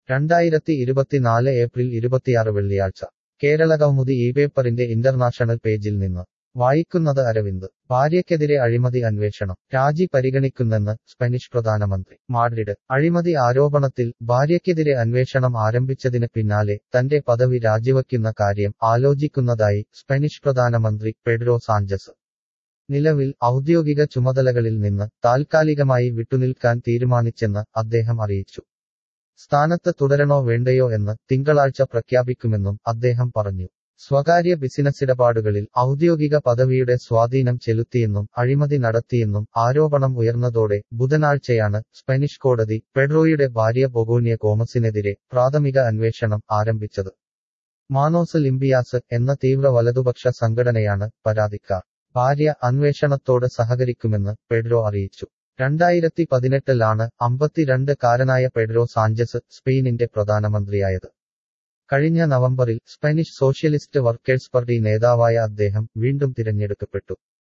രണ്ടായിരത്തി ഇരുപത്തിനാല് ഏപ്രിൽ ഇരുപത്തിയാറ് വെള്ളിയാഴ്ച കേരള കൗമുദി ഈ പേപ്പറിന്റെ ഇന്റർനാഷണൽ പേജിൽ നിന്ന് വായിക്കുന്നത് അരവിന്ദ് ഭാര്യയ്ക്കെതിരെ അഴിമതി അന്വേഷണം രാജി പരിഗണിക്കുന്നെന്ന് സ്പാനിഷ് പ്രധാനമന്ത്രി മാഡ്രിഡ് അഴിമതി ആരോപണത്തിൽ ഭാര്യയ്ക്കെതിരെ അന്വേഷണം ആരംഭിച്ചതിന് പിന്നാലെ തന്റെ പദവി രാജിവയ്ക്കുന്ന കാര്യം ആലോചിക്കുന്നതായി സ്പാനിഷ് പ്രധാനമന്ത്രി പെഡ്രോ സാഞ്ചസ് നിലവിൽ ഔദ്യോഗിക ചുമതലകളിൽ നിന്ന് താൽക്കാലികമായി വിട്ടുനിൽക്കാൻ തീരുമാനിച്ചെന്ന് അദ്ദേഹം അറിയിച്ചു സ്ഥാനത്ത് തുടരണോ വേണ്ടയോ എന്ന് തിങ്കളാഴ്ച പ്രഖ്യാപിക്കുമെന്നും അദ്ദേഹം പറഞ്ഞു സ്വകാര്യ ബിസിനസ്സിടപാടുകളിൽ ഔദ്യോഗിക പദവിയുടെ സ്വാധീനം ചെലുത്തിയെന്നും അഴിമതി നടത്തിയെന്നും ആരോപണം ഉയർന്നതോടെ ബുധനാഴ്ചയാണ് സ്പാനിഷ് കോടതി പെഡ്രോയുടെ ഭാര്യ ബൊഗോനിയ ഗോമസിനെതിരെ പ്രാഥമിക അന്വേഷണം ആരംഭിച്ചത് മാനോസ് ലിംബിയാസ് എന്ന തീവ്ര വലതുപക്ഷ സംഘടനയാണ് പരാതിക്കാർ ഭാര്യ അന്വേഷണത്തോട് സഹകരിക്കുമെന്ന് പെഡ്രോ അറിയിച്ചു രണ്ടായിരത്തി പതിനെട്ടിലാണ് അമ്പത്തിരണ്ട് കാരനായ പെഡ്രോ സാഞ്ചസ് സ്പെയിനിന്റെ പ്രധാനമന്ത്രിയായത് കഴിഞ്ഞ നവംബറിൽ സ്പാനിഷ് സോഷ്യലിസ്റ്റ് വർക്കേഴ്സ് പാർട്ടി നേതാവായ അദ്ദേഹം വീണ്ടും തിരഞ്ഞെടുക്കപ്പെട്ടു